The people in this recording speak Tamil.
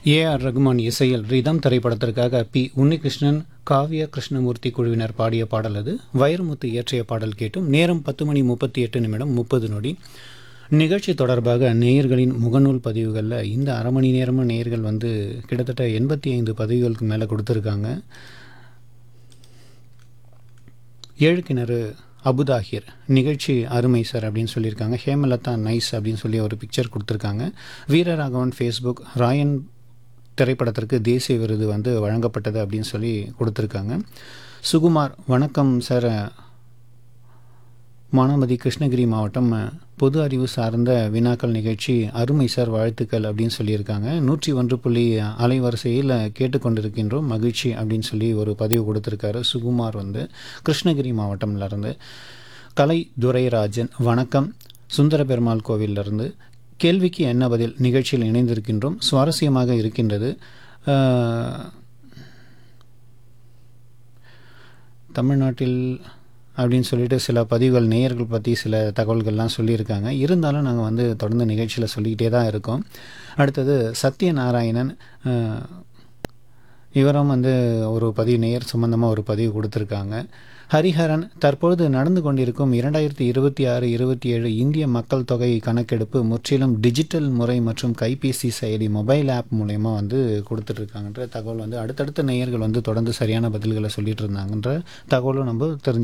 ஏஆர் ரகுமான் இசையில் ரிதம் திரைப்படத்திற்காக பி உன்னிகிருஷ்ணன் காவ்யா கிருஷ்ணமூர்த்தி குழுவினர் பாடிய பாடல் அது வைரமுத்து இயற்றிய பாடல் கேட்டும் நேரம் பத்து மணி முப்பத்தி எட்டு நிமிடம் முப்பது நொடி நிகழ்ச்சி தொடர்பாக நேயர்களின் முகநூல் பதிவுகளில் இந்த அரை மணி நேரமும் நேயர்கள் வந்து கிட்டத்தட்ட எண்பத்தி ஐந்து பதிவுகளுக்கு மேலே கொடுத்துருக்காங்க ஏழு கிணறு அபுதாஹிர் நிகழ்ச்சி அருமை சார் அப்படின்னு சொல்லியிருக்காங்க ஹேமலதா நைஸ் அப்படின்னு சொல்லி ஒரு பிக்சர் கொடுத்துருக்காங்க வீரராகவன் ஃபேஸ்புக் ராயன் திரைப்படத்திற்கு தேசிய விருது வந்து வழங்கப்பட்டது அப்படின்னு சொல்லி கொடுத்துருக்காங்க சுகுமார் வணக்கம் சார் மானாமதி கிருஷ்ணகிரி மாவட்டம் பொது அறிவு சார்ந்த வினாக்கள் நிகழ்ச்சி அருமை சார் வாழ்த்துக்கள் அப்படின்னு சொல்லியிருக்காங்க நூற்றி ஒன்று புள்ளி அலைவரிசையில் கேட்டுக்கொண்டிருக்கின்றோம் மகிழ்ச்சி அப்படின்னு சொல்லி ஒரு பதிவு கொடுத்துருக்காரு சுகுமார் வந்து கிருஷ்ணகிரி மாவட்டம்லேருந்து கலை துரைராஜன் வணக்கம் சுந்தர பெருமாள் கோவிலிருந்து கேள்விக்கு என்ன பதில் நிகழ்ச்சியில் இணைந்திருக்கின்றோம் சுவாரஸ்யமாக இருக்கின்றது அஹ், தமிழ்நாட்டில் அப்படின்னு சொல்லிட்டு சில பதிவுகள் நேயர்கள் பற்றி சில தகவல்கள்லாம் சொல்லியிருக்காங்க இருந்தாலும் நாங்கள் வந்து தொடர்ந்து நிகழ்ச்சியில் சொல்லிக்கிட்டே தான் இருக்கோம் அடுத்தது சத்யநாராயணன் அஹ், இவரும் வந்து ஒரு பதிவு நேயர் சம்பந்தமாக ஒரு பதிவு கொடுத்துருக்காங்க ஹரிஹரன் தற்பொழுது நடந்து கொண்டிருக்கும் இரண்டாயிரத்தி இருபத்தி ஆறு இருபத்தி ஏழு இந்திய மக்கள் தொகை கணக்கெடுப்பு முற்றிலும் டிஜிட்டல் முறை மற்றும் கைபேசி செயலி மொபைல் ஆப் மூலயமா வந்து கொடுத்துட்ருக்காங்கன்ற தகவல் வந்து அடுத்தடுத்த நேயர்கள் வந்து தொடர்ந்து சரியான பதில்களை சொல்லிட்டு இருந்தாங்கன்ற தகவலும் நம்ம தெரிஞ்சு